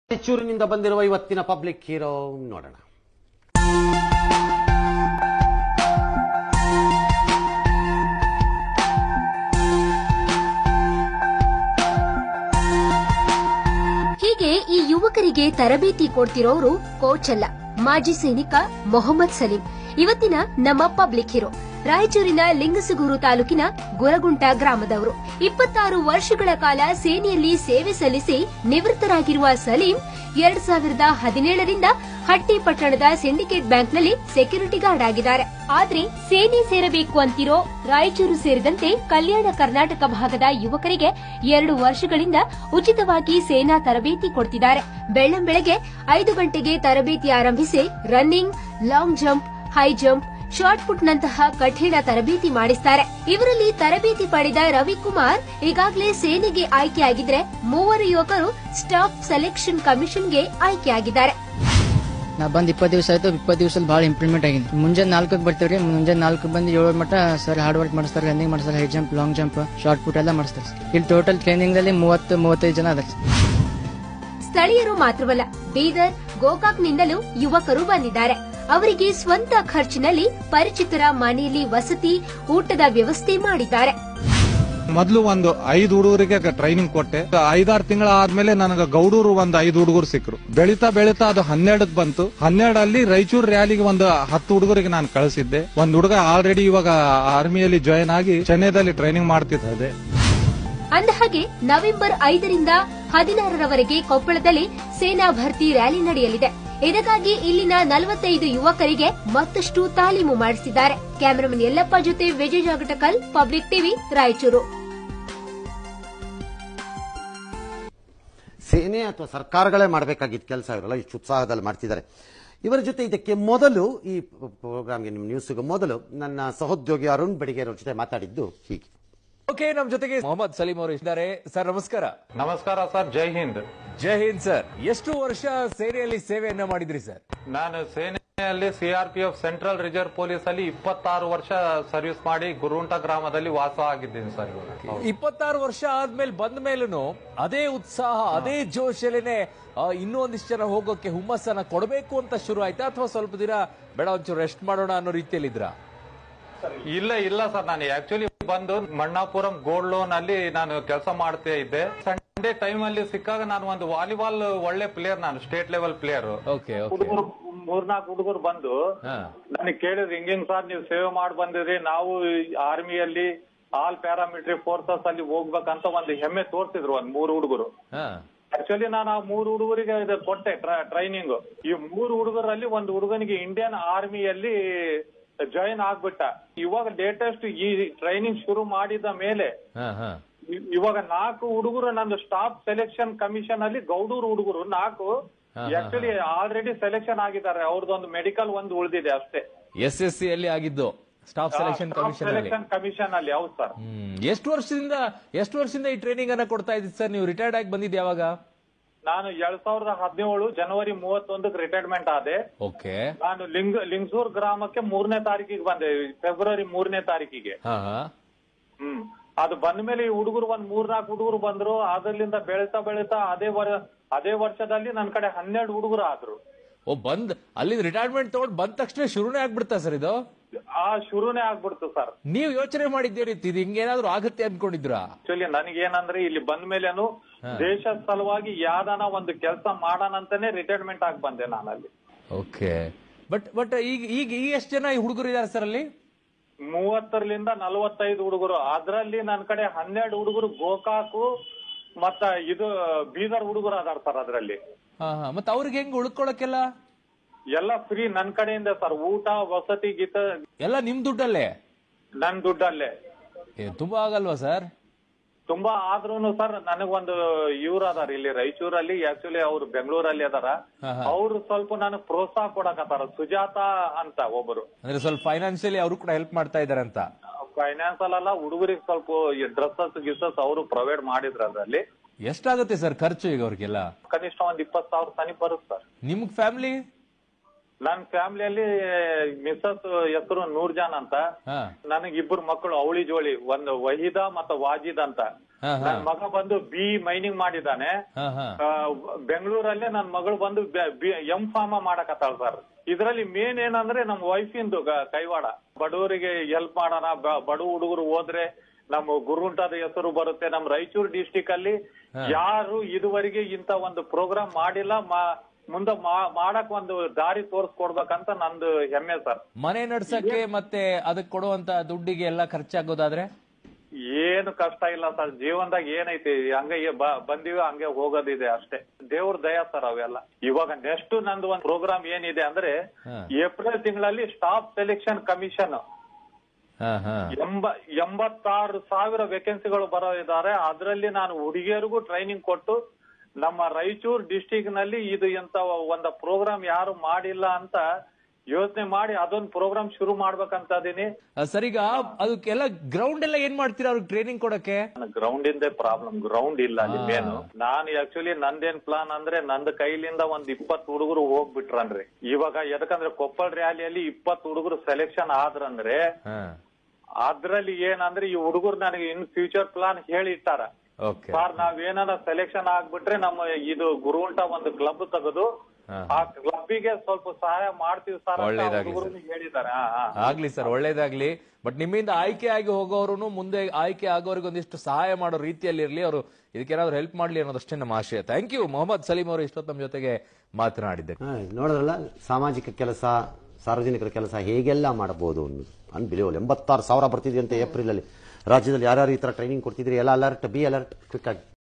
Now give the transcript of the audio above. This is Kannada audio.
ರಾಯಚೂರಿನಿಂದ ಬಂದಿರುವ ಇವತ್ತಿನ ಪಬ್ಲಿಕ್ ಹೀರೋ ನೋಡೋಣ ಹೀಗೆ ಈ ಯುವಕರಿಗೆ ತರಬೇತಿ ಕೊಡ್ತಿರೋರು ಕೋಚ್ ಅಲ್ಲ ಮಾಜಿ ಸೈನಿಕ ಮೊಹಮ್ಮದ್ ಸಲೀಂ ಇವತ್ತಿನ ನಮ್ಮ ಪಬ್ಲಿಕ್ ಹೀರೋ ರಾಯಚೂರಿನ ಲಿಂಗಸಗೂರು ತಾಲೂಕಿನ ಗುರಗುಂಟ ಗ್ರಾಮದವರು ಇಪ್ಪತ್ತಾರು ವರ್ಷಗಳ ಕಾಲ ಸೇನೆಯಲ್ಲಿ ಸೇವೆ ಸಲ್ಲಿಸಿ ನಿವೃತ್ತರಾಗಿರುವ ಸಲೀಂ ಎರಡ್ ಸಾವಿರದ ಹದಿನೇಳರಿಂದ ಹಟ್ಟಿ ಪಟ್ಟಣದ ಸಿಂಡಿಕೇಟ್ ಬ್ಯಾಂಕ್ನಲ್ಲಿ ಸೆಕ್ಯೂರಿಟಿ ಗಾರ್ಡ್ ಆಗಿದ್ದಾರೆ ಆದ್ರೆ ಸೇನೆ ಸೇರಬೇಕು ಅಂತಿರೋ ರಾಯಚೂರು ಸೇರಿದಂತೆ ಕಲ್ಯಾಣ ಕರ್ನಾಟಕ ಭಾಗದ ಯುವಕರಿಗೆ ಎರಡು ವರ್ಷಗಳಿಂದ ಉಚಿತವಾಗಿ ಸೇನಾ ತರಬೇತಿ ಕೊಡ್ತಿದ್ದಾರೆ ಬೆಳ್ಳಂಬೆಳಗ್ಗೆ ಐದು ಗಂಟೆಗೆ ತರಬೇತಿ ಆರಂಭಿಸಿ running long jump high jump shot put ನಂತಹ ಕಠಿಣ ತರಬೇತಿ ಮಾಡಿಸ್ತಾರೆ ಇವರಲ್ಲಿ ತರಬೇತಿ ಪಡೆದ ರವಿಕುಮಾರ್ ಈಗಾಗಲೇ ಸೇನೆಗೆ ಆಯ್ಕೆಯಾಗಿದ್ರೆ ಮೂವರು ಯುವಕರು ಸ್ಟಾಫ್ ಸೆಲೆಕ್ಷನ್ ಕಮಿಷನ್ಗೆ ಆಯ್ಕೆಯಾಗಿದ್ದಾರೆ ನಾ ಬಂದ್ ಇಪ್ಪತ್ತು ದಿವಸ ಆಯ್ತು ಇಪ್ಪತ್ತು ದಿವಸದಲ್ಲಿ ಭಾಳ ಇಂಪ್ರೂವ್ಮೆಂಟ್ ಆಗಿದೆ ಮುಂಜಾನೆ ನಾಲ್ಕಕ್ಕೆ ಬರ್ತೀವಿ ಮುಂಜಾನೆ ನಾಲ್ಕು ಬಂದು ಏಳು ಮಟ್ಟ ಸರ್ ಹಾರ್ಡ್ ವರ್ಕ್ ಮಾಡಿಸ್ತಾರೆ ರನ್ನಿಂಗ್ ಮಾಡಿಸ್ತಾರೆ high jump long jump shot put ಎಲ್ಲ ಮಾಡಿಸ್ತಾರೆ sir. ಇಲ್ಲಿ ಟೋಟಲ್ ಟ್ರೈನಿಂಗ್ ಅಲ್ಲಿ ಮೂವತ್ತು ಮೂವತ್ತೈದು ಜನ ಅದಾರೆ sir. ಸ್ಥಳೀಯರು ಮಾತ್ರವಲ್ಲ ಬೀದರ್ ಗೋಕಾಕ್ನಿಂದಲೂ ಯುವಕರು ಬಂದಿದ್ದಾರೆ ಅವರಿಗೆ ಸ್ವಂತ ಖರ್ಚಿನಲ್ಲಿ ಪರಿಚಿತರ ಮನೆಯಲ್ಲಿ ವಸತಿ ಊಟದ ವ್ಯವಸ್ಥೆ ಮಾಡಿದ್ದಾರೆ ಮೊದಲು ಒಂದು ಐದು ಹುಡುಗರಿಗೆ ಟ್ರೈನಿಂಗ್ ಕೊಟ್ಟೆ ಐದಾರು ತಿಂಗಳ ಆದ್ಮೇಲೆ ನನಗೆ ಗೌಡೂರು ಒಂದು ಐದು ಹುಡುಗರು ಸಿಕ್ಕರು ಬೆಳಿತಾ ಬೆಳಿತಾ ಅದು ಹನ್ನೆರಡಕ್ಕೆ ಬಂತು ಹನ್ನೆರಡಲ್ಲಿ ರಾಯಚೂರು ರ್ಯಾಲಿಗೆ ಒಂದು ಹತ್ತು ಹುಡುಗರಿಗೆ ನಾನು ಕಳಿಸಿದ್ದೆ ಒಂದ್ ಹುಡುಗ ಆಲ್ರೆಡಿ ಇವಾಗ ಆರ್ಮಿಯಲ್ಲಿ ಜಾಯ್ನ್ ಆಗಿ ಚೆನ್ನೈದಲ್ಲಿ ಟ್ರೈನಿಂಗ್ ಮಾಡ್ತಿದ್ದೆ ಅಂದಹಾಗೆ ನವೆಂಬರ್ ಐದರಿಂದ ಹದಿನಾರರವರೆಗೆ ಕೊಪ್ಪಳದಲ್ಲಿ ಸೇನಾ ಭರ್ತಿ ರ್ಯಾಲಿ ನಡೆಯಲಿದೆ ಇದಕ್ಕಾಗಿ ಇಲ್ಲಿನ ನಲವತ್ತೈದು ಯುವಕರಿಗೆ ಮತ್ತಷ್ಟು ತಾಲೀಮು ಮಾಡಿಸಿದ್ದಾರೆ ಕ್ಯಾಮರಾಮನ್ ಯಲ್ಲಪ್ಪ ಜೊತೆ ವಿಜಯ್ ಜಾಗಟಕಲ್ ಪಬ್ಲಿಕ್ ಟಿವಿ ರಾಯಚೂರು ಸೇನೆ ಅಥವಾ ಸರ್ಕಾರಗಳೇ ಮಾಡಬೇಕಾಗಿದ್ದ ಕೆಲಸ ಇವರೆಲ್ಲ ಇಷ್ಟು ಉತ್ಸಾಹದಲ್ಲಿ ಮಾಡ್ತಿದ್ದಾರೆ ಇವರ ಜೊತೆ ಇದಕ್ಕೆ ಮೊದಲು ಈ ಪ್ರೋಗ್ರಾಮ್ಗೆ ನಿಮ್ಮ ನ್ಯೂಸ್ಗೆ ಮೊದಲು ನನ್ನ ಸಹೋದ್ಯೋಗಿ ಅರುಣ್ ಬೆಡಿಗೇರವ್ರ ಜೊತೆ ಮಾತಾಡಿದ್ದು ಹೀಗೆ ಓಕೆ ನಮ್ ಜೊತೆಗೆ ಮೊಹಮ್ಮದ್ ಸಲೀಂ ಅವರು ಇದ್ದಾರೆ ಸರ್ ನಮಸ್ಕಾರ ನಮಸ್ಕಾರ ಸರ್ ಜೈ ಹಿಂದ್ ಜೈ ಹಿಂದ್ ಸರ್ ಎಷ್ಟು ವರ್ಷ ಸೇನೆಯಲ್ಲಿ ಸೇವೆಯನ್ನ ಮಾಡಿದ್ರಿ ಸರ್ ನಾನು ಸೇನೆಯಲ್ಲಿ ಸಿಆರ್ಪಿಎಫ್ ಸೆಂಟ್ರಲ್ ರಿಸರ್ವ್ ಪೊಲೀಸ್ ಅಲ್ಲಿ ಇಪ್ಪತ್ತಾರು ವರ್ಷ ಸರ್ವಿಸ್ ಮಾಡಿ ಗುರುಂಟ ಗ್ರಾಮದಲ್ಲಿ ವಾಸ ಆಗಿದ್ದೀನಿ ಸರ್ ಇವಾಗ ಇಪ್ಪತ್ತಾರು ವರ್ಷ ಆದ್ಮೇಲೆ ಬಂದ ಮೇಲೂ ಅದೇ ಉತ್ಸಾಹ ಅದೇ ಜೋಶಲೇನೆ ಆ, ಇನ್ನೂ ಒಂದಿಷ್ಟು ಜನ ಹೋಗೋಕೆ ಹುಮ್ಮಸ್ಸನ್ನ ಕೊಡಬೇಕು ಅಂತ ಶುರು ಆಯ್ತಾ ಅಥವಾ ಸ್ವಲ್ಪ ದಿನ ಬೇಡ ಒಂಚೂರು ರೆಸ್ಟ್ ಮಾಡೋಣ ಅನ್ನೋ ರೀತಿಯಲ್ಲಿ ಇದ್ರಾ ಇಲ್ಲ ಇಲ್ಲ ಸರ್ ನಾನು ಆಕ್ಚುಲಿ ಬಂದು ಮಣ್ಣಾಪುರಂ ಗೋಲ್ಡ್ ಲೋನ್ ಅಲ್ಲಿ ನಾನು ಕೆಲಸ ಮಾಡ್ತಾ ಇದ್ದೆ ಸಂಡೇ ಟೈಮ್ ಅಲ್ಲಿ ಸಿಕ್ಕಾಗ ನಾನು ಒಂದು ವಾಲಿಬಾಲ್ ಒಳ್ಳೆ ಪ್ಲೇಯರ್ ನಾನು state level player okay okay ಹುಡುಗರು ಮೂರ್ನಾಲ್ಕು ಹುಡುಗರು ಬಂದು ಹಾ ನನಗೆ ಕೇಳಿದ್ರು ಹಿಂಗಿಂಗ್ ಸರ್ ನೀವು ಸೇವೆ ಮಾಡಿ ಬಂದಿರಿ ನಾವು ಆರ್ಮಿಯಲ್ಲಿ ಆಲ್ ಪ್ಯಾರಾಮಿಲಿಟರಿ ಫೋರ್ಸಸ್ ಅಲ್ಲಿ ಹೋಗ್ಬೇಕಂತ ಒಂದು ಹೆಮ್ಮೆ ತೋರ್ಸಿದ್ರು ಒಂದ್ ಮೂರು ಹುಡುಗರು ಹಾ ಆಕ್ಚುಲಿ ನಾನು ಆ ಮೂರು ಹುಡುಗರಿಗೆ ಇದು ಕೊಟ್ಟೆ ಟ್ರೈನಿಂಗ್ ಈ ಮೂರು ಹುಡುಗರಲ್ಲಿ ಒಂದು ಹುಡುಗನಿಗೆ ಇಂಡಿಯನ್ ಆರ್ಮಿಯಲ್ಲಿ ಜಾಯಿನ್ ಆಗ್ಬಿಟ್ಟ ಇವಾಗ ಲೇಟೆಸ್ಟ್ ಈ ಟ್ರೈನಿಂಗ್ ಶುರು ಮಾಡಿದ ಮೇಲೆ ಹಾ ಹಾ ಇ- ಇವಾಗ ನಾಲ್ಕು ಹುಡುಗರು ನಂದು ಸ್ಟಾಫ್ ಸೆಲೆಕ್ಷನ್ ಕಮಿಷನ್ ಅಲ್ಲಿ ಗೌಡೂರು ಹುಡುಗರು ನಾಲ್ಕು ಆಕ್ಚುಲಿ ಆಲ್ರೆಡಿ ಸೆಲೆಕ್ಷನ್ ಆಗಿದ್ದಾರೆ ಅವ್ರದ್ದೊಂದು ಮೆಡಿಕಲ್ ಒಂದು ಉಳಿದಿದೆ ಅಷ್ಟೇ ಎಸ್ ಎಸ್ ಸಿ ಅಲ್ಲಿ ಆಗಿದ್ದು ಸ್ಟಾಫ್ ಸೆಲೆಕ್ಷನ್ ಕಮಿಷನ್ ಅಲ್ಲಿ ಸೆಲೆಕ್ಷನ್ ಕಮಿಷನ್ ಅಲ್ಲಿ ಹೌದು ಸರ್ ಹ್ಮ್ ಎಷ್ಟು ವರ್ಷದಿಂದ ಎಷ್ಟು ವರ್ಷದಿಂದ ಈ ಟ್ರೈನಿಂಗ್ ಅನ್ನ ಕೊಡ್ತಾ ಇದ್ದೀರಿ ಸರ್ ನೀವು ರಿಟೈರ್ಡ್ ಆಗಿ ಬಂದಿದ್ದು ಯಾವಾಗ ನಾನು ಎರಡ್ ಸಾವಿರದ ಹದಿನೇಳು ಜನವರಿ ಮೂವತ್ತೊಂದಕ್ಕೆ ರಿಟೈರ್ಮೆಂಟ್ ಆದೆ ಓಕೆ ನಾನು ಲಿಂಗ್ ಲಿಂಗಸೂರ್ ಗ್ರಾಮಕ್ಕೆ ಮೂರನೇ ತಾರೀಕಿಗೆ ಬಂದೆ ಫೆಬ್ರವರಿ ಮೂರನೇ ತಾರೀಕಿಗೆ ಹಾ ಹಾ ಹ್ಮ್ ಅದು ಬಂದ ಮೇಲೆ ಈ ಹುಡುಗರು ಒಂದ್ ಮೂರ್ನಾಲ್ಕು ಹುಡುಗರು ಬಂದ್ರು ಅದರಿಂದ ಬೆಳೀತಾ ಬೆಳೀತಾ ಅದೇ ವರ ಅದೇ ವರ್ಷದಲ್ಲಿ ನನ್ ಕಡೆ ಹನ್ನೆರಡು ಹುಡುಗರು ಆದ್ರು ಓ ಬಂದ್ ಅಲ್ಲಿಂದ ರಿಟೈರ್ಮೆಂಟ್ ತಗೊಂಡ್ ಬಂದ ತಕ್ಷಣ ಶುರುನೇ ಆಗ್ಬಿಡ್ತಾ ಸರ್ ಇದು ಆ ಶುರುನೇ ಆಗ್ಬಿಡ್ತು ಸರ್ ನೀವು ಯೋಚನೆ ಮಾಡಿದ್ದೀರಿ ಇದು ಹಿಂಗೇನಾದ್ರೂ ಆಗುತ್ತೆ ಅನ್ಕೊಂಡಿದ್ರಾ ಆಕ್ಚುಲಿ ನನಗೇನಂದ್ರೆ ಇಲ್ಲಿ ಬಂದ ಮೇಲೇನು ದೇಶದ ಸಲುವಾಗಿ ಯಾವ್ದಾನ ಒಂದು ಕೆಲಸ ಮಾಡೋಣ ಅಂತಾನೆ ರಿಟೈರ್ಮೆಂಟ್ ಆಗಿ ಬಂದೆ ನಾನು ಅಲ್ಲಿ ಓಕೆ ಬಟ್ ಬಟ್ ಈಗ ಈಗ ಈಗ ಎಷ್ಟು ಜನ ಈ ಹುಡುಗರು ಇದಾರೆ ಸರ್ ಅಲ್ಲಿ ಮೂವತ್ತರಿಂದ ನಲವತ್ತೈದು ಹುಡುಗರು ಅದ್ರಲ್ಲಿ ನನ್ ಕಡೆ ಹನ್ನೆರಡು ಹುಡುಗರು ಗೋಕಾಕು ಮತ್ತ ಇದು ಬೀದರ್ ಹುಡುಗರು ಅದಾರ ಸರ್ ಅದ್ರಲ್ಲಿ ಹಾ ಹಾ ಮತ್ತೆ ಅವ್ರಿಗೆ ಹೆಂಗ್ ಉಳ್ಕೊಳಕ್ಕೆಲ್ಲ ಎಲ್ಲ ಫ್ರೀ ನನ್ ಕಡೆಯಿಂದ ಸರ್ ಊಟ ವಸತಿ ಗೀತ ಎಲ್ಲ ನಿಮ್ ದುಡ್ಡಲ್ಲೇ ನನ್ ದುಡ್ಡಲ್ಲೇ ಏ, ತುಂಬಾ ಆಗಲ್ವಾ ಸರ್ ತುಂಬಾ ಆದ್ರೂನು ಸರ್ ನನಗೊಂದು ಇವ್ರು ಅದಾರ ಇಲ್ಲಿ ರಾಯಚೂರಲ್ಲಿ ಆಕ್ಚುಲಿ ಅವ್ರು ಬೆಂಗಳೂರಲ್ಲಿ ಅದಾರ ಹಾ, ಹಾ. ಅವ್ರು ಸ್ವಲ್ಪ ನನಗ್ ಪ್ರೋತ್ಸಾಹ ಕೊಡಕತ್ತಾರ ಸುಜಾತ ಅಂತ ಒಬ್ಬರು ಅಂದ್ರೆ ಸ್ವಲ್ಪ ಫೈನಾನ್ಷಿಯಲಿ ಅವರು ಕೂಡ ಹೆಲ್ಪ್ ಮಾಡ್ತಾ ಇದಾರೆ ಅಂತ ಫೈನಾನ್ಸಲ್ ಅಲ್ಲ ಹುಡುಗರಿಗೆ ಸ್ವಲ್ಪ ಡ್ರೆಸ್ಸಸ್ ಗಿಸ್ಸಸ್ ಅವರು ಪ್ರೊವೈಡ್ ಮಾಡಿದ್ರು ಅದ್ರಲ್ಲಿ ಎಷ್ಟಾಗುತ್ತೆ ಸರ್ ಖರ್ಚು ಈಗ ಅವ್ರಿಗೆಲ್ಲ ಕನಿಷ್ಠ ಒಂದ್ ಇಪ್ಪತ್ ಸಾವಿರ ತನಿ ಬರುತ್ತೆ ಸರ್ ನಿಮ್ಗ್ ಫ್ಯಾಮಿಲಿ ನನ್ ಫ್ಯಾಮಿಲಿಯಲ್ಲಿ ಮಿಸ್ಸಸ್ ಹೆಸರು ನೂರ್ ಜಾನ್ ಅಂತ ಹಾ ನನಗ್ ಇಬ್ಬರು ಮಕ್ಕಳು ಅವಳಿ ಜೋಳಿ ಒಂದು ವಹೀದಾ ಮತ್ತು ವಾಜಿದ್ ಅಂತ ಹಾ, ಹಾ. ನನ್ ಮಗ ಬಂದು ಬಿ ಮೈನಿಂಗ್ ಮಾಡಿದಾನೆ ಹಾ ಹಾ ಆ, ಬೆಂಗಳೂರಲ್ಲೇ ನನ್ ಮಗಳು ಬಂದು ಎಂ ಫಾರ್ಮ ಮಾಡಕತ್ತಾಳ ಸರ್ ಇದ್ರಲ್ಲಿ ಮೇನ್ ಏನಂದ್ರೆ ನಮ್ ವೈಫಿಂದು ಗ- ಕೈವಾಡ ಬಡವರಿಗೆ ಹೆಲ್ಪ್ ಮಾಡೋಣ ಬ- ಬಡ ಹುಡುಗರು ಹೋದ್ರೆ ನಮ್ಮ ಗುರುಂಟದ ಹೆಸರು ಬರುತ್ತೆ ನಮ್ ರಾಯಚೂರು ಡಿಸ್ಟಿಕ್ ಅಲ್ಲಿ ಯಾರು ಇದುವರೆಗೆ ಇಂತ ಒಂದು ಪ್ರೋಗ್ರಾಮ್ ಮಾಡಿಲ್ಲ ಮಾ- ಮುಂದೆ ಮಾ- ಮಾಡಕ್ ಒಂದು ದಾರಿ ತೋರ್ಸ್ಕೊಡ್ಬೇಕಂತ ನಂದು ಹೆಮ್ಮೆ ಸರ್ ಮನೆ ನಡ್ಸಕ್ಕೆ ಮತ್ತೆ ಅದಕ್ಕೆ ಕೊಡುವಂತ ದುಡ್ಡಿಗೆ ಎಲ್ಲ ಖರ್ಚಾಗೋದಾದ್ರೆ ಏನು ಕಷ್ಟ ಇಲ್ಲ ಸರ್ ಜೀವನದಾಗ ಏನೈತಿ ಹಂಗೆ ಏ- ಬ- ಬಂದಿವಿ ಹಂಗೆ ಹೋಗೋದಿದೆ ಅಷ್ಟೇ ದೇವ್ರ ದಯ ಸರ್ ಅವೆಲ್ಲ ಇವಾಗ ನೆಕ್ಸ್ಟ್ ನಂದು ಒಂದು ಪ್ರೋಗ್ರಾಮ್ ಏನಿದೆ ಅಂದ್ರೆ ಹಾ. ಏಪ್ರಿಲ್ ತಿಂಗಳಲ್ಲಿ ಸ್ಟಾಫ್ ಸೆಲೆಕ್ಷನ್ ಕಮಿಷನ್ ಹಾ ಹಾ ಎಂಬ ಎಂಬತ್ತಾರು ಸಾವಿರ ವೇಕೆನ್ಸಿಗಳು ಬರೋ ಇದ್ದಾರೆ ಅದರಲ್ಲಿ ನಾನು ಹುಡುಗಿಯರಿಗೂ ಟ್ರೈನಿಂಗ್ ಕೊಟ್ಟು ನಮ್ಮ ರಾಯಚೂರು ಡಿಸ್ಟಿಕ್ ನಲ್ಲಿ ಇದು ಇಂತ ಒಂದು ಪ್ರೋಗ್ರಾಮ್ ಯಾರು ಮಾಡಿಲ್ಲ ಅಂತ ಯೋಚನೆ ಮಾಡಿ ಅದೊಂದು ಪ್ರೋಗ್ರಾಮ್ ಶುರು ಮಾಡ್ಬೇಕಂತ ಇದೀನಿ ಆ, ಸರ್ ಈಗ ಅದಕ್ಕೆಲ್ಲ ಗ್ರೌಂಡ್ ಎಲ್ಲ ಏನ್ ಮಾಡ್ತೀರಾ ಅವ್ರಿಗೆ ಟ್ರೈನಿಂಗ್ ಕೊಡಕ್ಕೆ ಗ್ರೌಂಡ್ ಇಂದೇ ಪ್ರಾಬ್ಲಮ್ ಗ್ರೌಂಡ್ ಇಲ್ಲ ಅಲ್ಲಿ ಮೇನು ನಾನು ಆಕ್ಚುಲಿ ನಂದೇನ್ ಪ್ಲಾನ್ ಅಂದ್ರೆ ನಂದ್ ಕೈಲಿಂದ ಒಂದ್ ಇಪ್ಪತ್ ಹುಡುಗರು ಹೋಗ್ಬಿಟ್ರನ್ರಿ ಇವಾಗ ಎದಕಂದ್ರೆ ಕೊಪ್ಪಳ ರ್ಯಾಲಿಯಲ್ಲಿ ಇಪ್ಪತ್ ಹುಡುಗರು ಸೆಲೆಕ್ಷನ್ ಆದ್ರಂದ್ರೆ ಹಾ ಅದ್ರಲ್ಲಿ ಏನಂದ್ರೆ ಈ ಹುಡುಗರು ನನಗೆ ಇನ್ ಫ್ಯೂಚರ್ ಪ್ಲಾನ್ ಹೇಳಿಟ್ಟಾರ ಓಕೆ ಸರ್ ನಾವೇನಾರ ಸೆಲೆಕ್ಷನ್ ಆಗ್ಬಿಟ್ರೆ ನಮ್ಮ ಇದು ಗುರುಂಟ ಒಂದು ಕ್ಲಬ್ ತೆಗೆದು ಹಾ. ಆ ಕ್ಲಬ್ಬಿಗೆ ಸ್ವಲ್ಪ ಸಹಾಯ ಮಾಡ್ತೀವಿ ಸರ್ ಅಂತ ಒಳ್ಳೇದಾಗ್ಲಿ ಹುಡುಗರು ಹೇಳಿದ್ದಾರೆ ಹಾ ಹಾ ಆಗ್ಲಿ ಸರ್ ಒಳ್ಳೇದಾಗ್ಲಿ ಬಟ್ ನಿಮ್ಮಿಂದ ಆಯ್ಕೆ ಆಗಿ ಹೋಗೋರು ಮುಂದೆ ಆಯ್ಕೆ ಆಗೋರಿಗೆ ಒಂದಿಷ್ಟು ಸಹಾಯ ಮಾಡೋ ರೀತಿಯಲ್ಲಿ ಇರ್ಲಿ ಅವರು ಇದಕ್ಕೇನಾದ್ರು ಹೆಲ್ಪ್ ಮಾಡ್ಲಿ ಅನ್ನೋದಷ್ಟೇ ನಮ್ಮ ಆಶಯ ಥ್ಯಾಂಕ್ ಯು ಮೊಹಮ್ಮದ್ ಸಲೀಂ ಅವರು ಇಷ್ಟೊತ್ತು ನಮ್ಮ ಜೊತೆಗೆ ಮಾತನಾಡಿದ್ದಕ್ಕೆ ಹಾ, ನೋಡಿದ್ರಲ್ಲ ಸಾಮಾಜಿಕ ಕೆಲಸ ಸಾರ್ವಜನಿಕರ ಕೆಲಸ ಹೇಗೆಲ್ಲ ಮಾಡಬಹುದು ಅನ್ನೋದು ಅನ್ಬಿಲಿವಲ್ ಎಂಬತ್ತಾರು ಸಾವಿರ ಬರ್ತಿದೆ ಅಂತ ಏಪ್ರಿಲ್ ಅಲ್ಲಿ ರಾಜ್ಯದಲ್ಲಿ ಯಾರ್ಯಾರು ಈ ತರ ಟ್ರೈನಿಂಗ್ ಕೊಡ್ತಿದ್ರಿ ಎಲ್ಲ ಅಲರ್ಟ್ ಬಿ ಅಲರ್ಟ್ ಕ್ವಿಕ್ ಆಗಿ